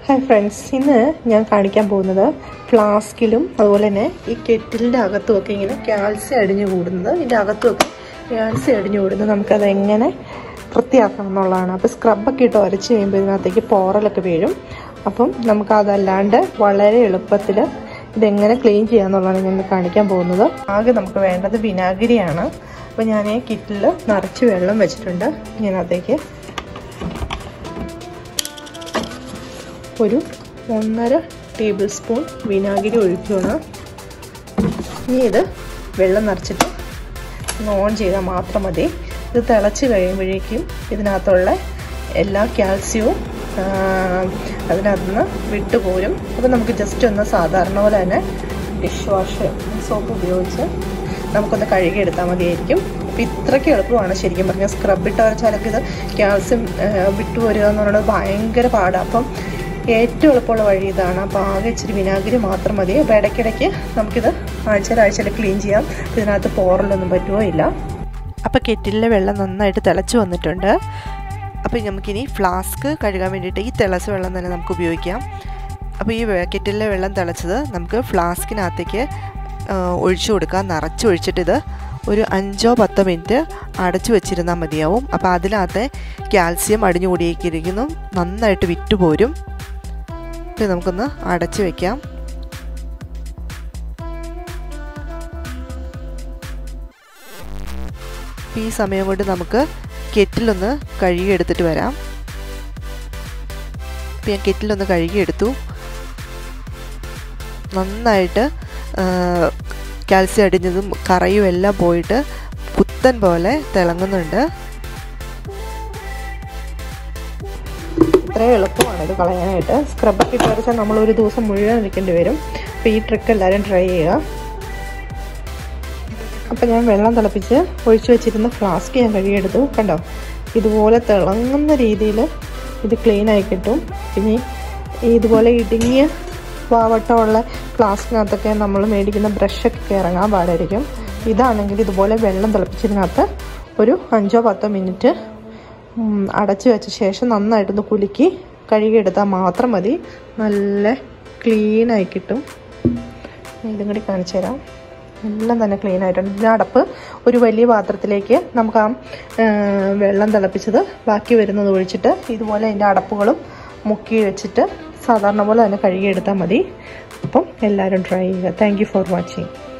hi friends ഇന്ന് ഞാൻ കാണിക്കാൻ പോകുന്നത് ഫ്ലാസ്കിലും അതുപോലെ തന്നെ ഈ കെറ്റിലിൻ്റെ അകത്തുമൊക്കെ ഇങ്ങനെ കാൽസ്യം അടിഞ്ഞു കൂടുന്നത് ഇതിൻ്റെ അകത്തുമൊക്കെ കാൽസ്യം അടിഞ്ഞു കൂടുന്നത് നമുക്കത് എങ്ങനെ വൃത്തിയാക്കണം എന്നുള്ളതാണ് അപ്പോൾ സ്ക്രബൊക്കെ ഇട്ട് ഉരച്ച് കഴിയുമ്പോൾ ഇതിനകത്തേക്ക് പോറലൊക്കെ വീഴും അപ്പം നമുക്കതല്ലാണ്ട് വളരെ എളുപ്പത്തിൽ ഇതെങ്ങനെ ക്ലീൻ ചെയ്യാന്നുള്ളതാണ് ഞാൻ കാണിക്കാൻ പോകുന്നത് ആകെ നമുക്ക് വേണ്ടത് വിനാഗിരിയാണ് അപ്പോൾ ഞാൻ ഈ കിറ്റിൽ നിറച്ച് വെള്ളം വെച്ചിട്ടുണ്ട് ഇതിനകത്തേക്ക് ഒരു ഒന്നര ടേബിൾ സ്പൂൺ വിനാഗിരി ഒഴിക്കുകയാണ് ഇനി ഇത് വെള്ളം നിറച്ചിട്ട് ഒന്ന് ഓൺ ചെയ്താൽ മാത്രം മതി ഇത് തിളച്ച് കഴിയുമ്പോഴേക്കും ഇതിനകത്തുള്ള എല്ലാ കാൽസ്യവും അതിനകത്ത് നിന്ന് വിട്ടുപോരും അപ്പോൾ നമുക്ക് ജസ്റ്റ് ഒന്ന് സാധാരണ പോലെ തന്നെ ഡിഷ് വാഷ് സോപ്പ് ഉപയോഗിച്ച് നമുക്കൊന്ന് കഴുകിയെടുത്താൽ മതിയായിരിക്കും അപ്പോൾ ഇത്രയ്ക്ക് എളുപ്പമാണ് ശരിക്കും പറഞ്ഞാൽ സ്ക്രബ് ഇട്ട് വരച്ചാലൊക്കെ ഇത് കാൽസ്യം വിട്ടുപോരുക എന്ന് പറയുന്നത് ഭയങ്കര പാടാണ് അപ്പം ഏറ്റവും എളുപ്പമുള്ള വഴി ഇതാണ് അപ്പോൾ ആകെ ഇച്ചിരി വിനാഗിരി മാത്രം മതി അപ്പോൾ ഇടയ്ക്കിടയ്ക്ക് നമുക്കിത് ആഴ്ചയിൽ ആഴ്ചയിൽ ക്ലീൻ ചെയ്യാം ഇതിനകത്ത് പോറലൊന്നും പറ്റുമോ ഇല്ല അപ്പോൾ കെറ്റിലെ വെള്ളം നന്നായിട്ട് തിളച്ച് വന്നിട്ടുണ്ട് അപ്പോൾ നമുക്കിനി ഫ്ലാസ്ക് കഴുകാൻ വേണ്ടിയിട്ട് ഈ തിളച്ച വെള്ളം തന്നെ നമുക്ക് ഉപയോഗിക്കാം അപ്പോൾ ഈ കെറ്റിലെ വെള്ളം തിളച്ചത് നമുക്ക് ഫ്ലാസ്കിനകത്തേക്ക് ഒഴിച്ചു കൊടുക്കാം നിറച്ചൊഴിച്ചിട്ട് ഇത് ഒരു അഞ്ചോ പത്തോ മിനിറ്റ് അടച്ചു വെച്ചിരുന്നാൽ മതിയാവും അപ്പോൾ അതിനകത്തെ കാൽസ്യം അടിഞ്ഞു കൂടിയിരിക്കുന്നു നന്നായിട്ട് വിറ്റുപോരും ഇത് നമുക്കൊന്ന് അടച്ചു വെക്കാം ഈ സമയം കൊണ്ട് നമുക്ക് കെറ്റിലൊന്ന് കഴുകിയെടുത്തിട്ട് വരാം ഇപ്പം ഞാൻ കെറ്റിലൊന്ന് കഴുകിയെടുത്തു നന്നായിട്ട് കാൽസ്യം അടിഞ്ഞതും കറയും എല്ലാം പോയിട്ട് പുത്തൻ പോലെ തിളങ്ങുന്നുണ്ട് ഇത്രയും എളുപ്പമാണ് ഇത് കളയാനായിട്ട് സ്ക്രബൊക്കെ ഇട്ട് വരച്ചാൽ നമ്മൾ ഒരു ദിവസം മുഴുവൻ നിൽക്കേണ്ടി വരും അപ്പോൾ ഈ ട്രിക്ക് എല്ലാവരും ട്രൈ ചെയ്യുക അപ്പോൾ ഞാൻ വെള്ളം തിളപ്പിച്ച് ഒഴിച്ചു വെച്ചിരുന്ന ഫ്ലാസ്ക് ഞാൻ കഴുകിയെടുത്തു കണ്ടോ ഇതുപോലെ തിളങ്ങുന്ന രീതിയിൽ ഇത് ക്ലീൻ ആയി കിട്ടും പിന്നെ ഇതുപോലെ ഇടുങ്ങിയ വാവട്ടമുള്ള ഫ്ലാസ്കിനകത്തൊക്കെ നമ്മൾ മേടിക്കുന്ന ബ്രഷൊക്കെ ഇറങ്ങാൻ പാടായിരിക്കും ഇതാണെങ്കിൽ ഇതുപോലെ വെള്ളം തിളപ്പിച്ചതിനകത്ത് ഒരു അഞ്ചോ പത്തോ മിനിറ്റ് അടച്ചു വെച്ച ശേഷം നന്നായിട്ടൊന്ന് കുലുക്കി കഴുകിയെടുത്താൽ മാത്രം മതി നല്ല ക്ലീനായി കിട്ടും ഇതും കൂടി കാണിച്ചു തരാം എല്ലാം തന്നെ ക്ലീൻ ആയിട്ടുണ്ട് ഇതിൻ്റെ അടപ്പ് ഒരു വലിയ പാത്രത്തിലേക്ക് നമുക്ക് ആ വെള്ളം തിളപ്പിച്ചത് ബാക്കി വരുന്നത് ഒഴിച്ചിട്ട് ഇതുപോലെ അതിൻ്റെ അടപ്പുകളും മുക്കി വെച്ചിട്ട് സാധാരണ പോലെ തന്നെ കഴുകിയെടുത്താൽ മതി അപ്പം എല്ലാവരും ട്രൈ ചെയ്യുക താങ്ക് ഫോർ വാച്ചിങ്